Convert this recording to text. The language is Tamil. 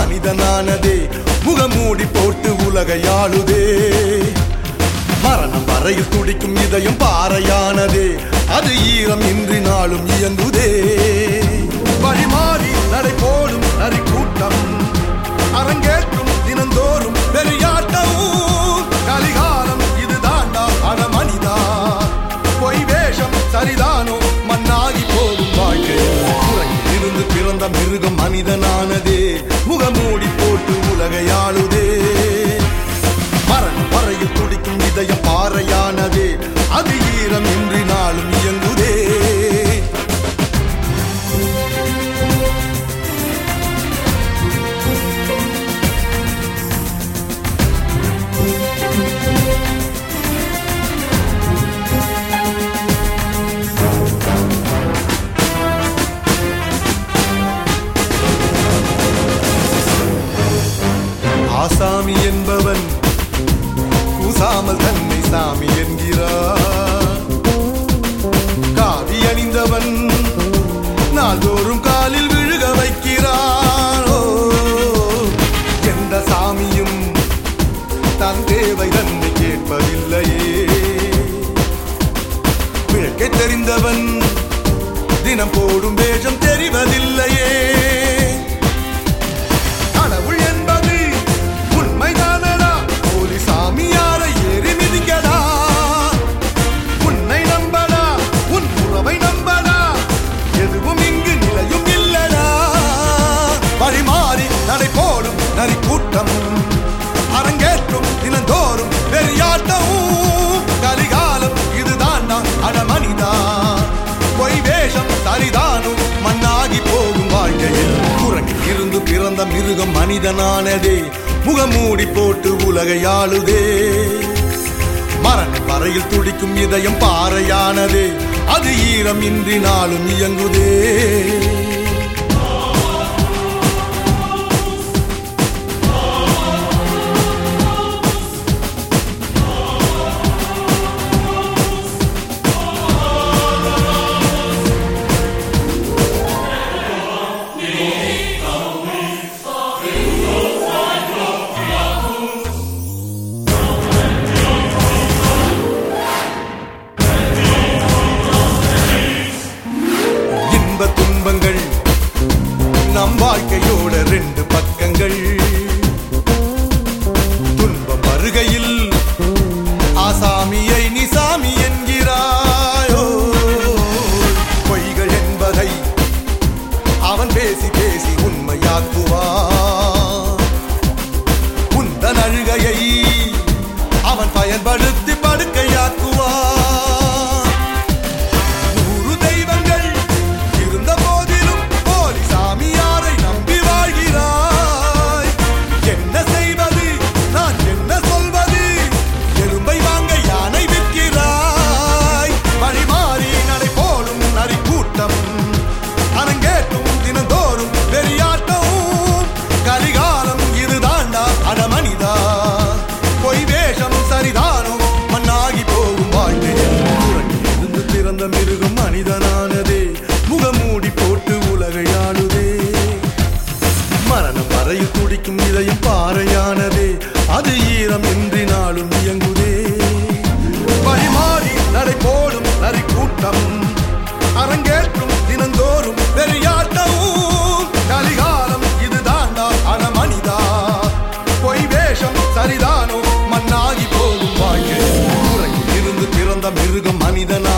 மனிதனானதே முகமூடி போட்டு உலகை ஆளுதே மரணம் வரையில் துடிக்கும் இதயம் பாறையானதே அது ஈரம் இன்றி நாளும் இயங்குதே வழிமாறி நடை போடும் நரி கூட்டம் அரங்கேற்றும் தினந்தோறும் பெரியாட்டம் கலிகாலம் இது தாண்டா அட மனிதா பொய் வேஷம் சரிதானோ மண்ணாகி போகும் வாழ்க்கை உறங்கில் இருந்து பிறந்த மிருகம் மனிதனானதே முகமூடி போட்டு உலகை ஆளுதே மரணம் வரையில் துடிக்கும் இதயம் பாறையானதே அது ஈரம் இன்றி நாளும் இயங்குதே ஆசாமி என்பவன் கூசாமல் தன்னை சாமி என்கிறார் காவி அணிந்தவன் நாள்தோறும் காலில் விழுக வைக்கிறான் ஓ, எந்த சாமியும் தன் தேவை தன்னை கேட்பதில்லையே பிழக்கை தெரிந்தவன் தினம் போடும் வேஷம் தெரிவதில்லையே கடவுள் என்பது உண்மைதானடா போலி சாமியாரை ஏறி மிதிக்கடா உன்னை நம்படா உன் உறவை நம்படா எதுவும் இங்கு நிலையும் இல்லடா வழிமாறி நடை போடும் நரி கூட்டம் அரங்கேற்றும் தினந்தோறும் பெரியாட்டம் கலிகாலம் இதுதான் அட மனிதா பொய் வேஷம் சரிதானும் மண்ணாகி போகும் வாழ்க்கையில் குரங்கில் இருந்து பிறந்த மிருகம் மனிதனானதே முகமூடி போட்டு உலகை ஆளுதே மரணம் வரையில் துடிக்கும் இதயம் பாறையானதே அது ஈரம் இன்றி நாளும் இயங்குதே இன்ப துன்பங்கள் நம் வாழ்க்கையோட ரெண்டு பக்கங்கள் துன்பம் வருகையில் ஆசாமியை நீ சாமி என்கிறாயோ பொய்கள் என்பதை அவன் பேசி பேசி உண்மையாக்குவான் உந்தன் அழுகையை அவன் பயன்படுத்தி படுக்கையாக்குவான் நூறு தெய்வங்கள் இருந்த போதிலும் போலி சாமியாரை நம்பி வாழ்கிறாய் என்ன செய்வது நான் என்ன சொல்வது எறும்பை வாங்க யானை விற்கிறாய் வழிமாறி நடை போடும் நரி கூட்டம் அரங்கேற்றும் தினந்தோறும் பெரியாட்டம் கலிகாலம் இது தாண்டா அட மனிதா பொய் வேஷம் சரிதானோ மண்ணாகி போகும் வாழ்க்கையில் உறங்கில் இருந்து பிறந்த மிருகம் மனிதனானதே முகமூடி போட்டு உலகை ஆளுதே மரணம் வரையில் துடிக்கும் இதயம் பாறையானதே அது ஈரம் இன்றி நாளும் இயங்குதே வழிமாறி நடை போடும் நரி கூட்டம் அரங்கேற்றும் தினந்தோறும் பெரியாட்டம் கலிகாலம் இது தாண்டா அட மனிதா பொய் வேஷம் சரிதானோ மண்ணாகி போகும் வாழ்க்கை உறங்கில் இருந்து பிறந்த மிருகம் மனிதனா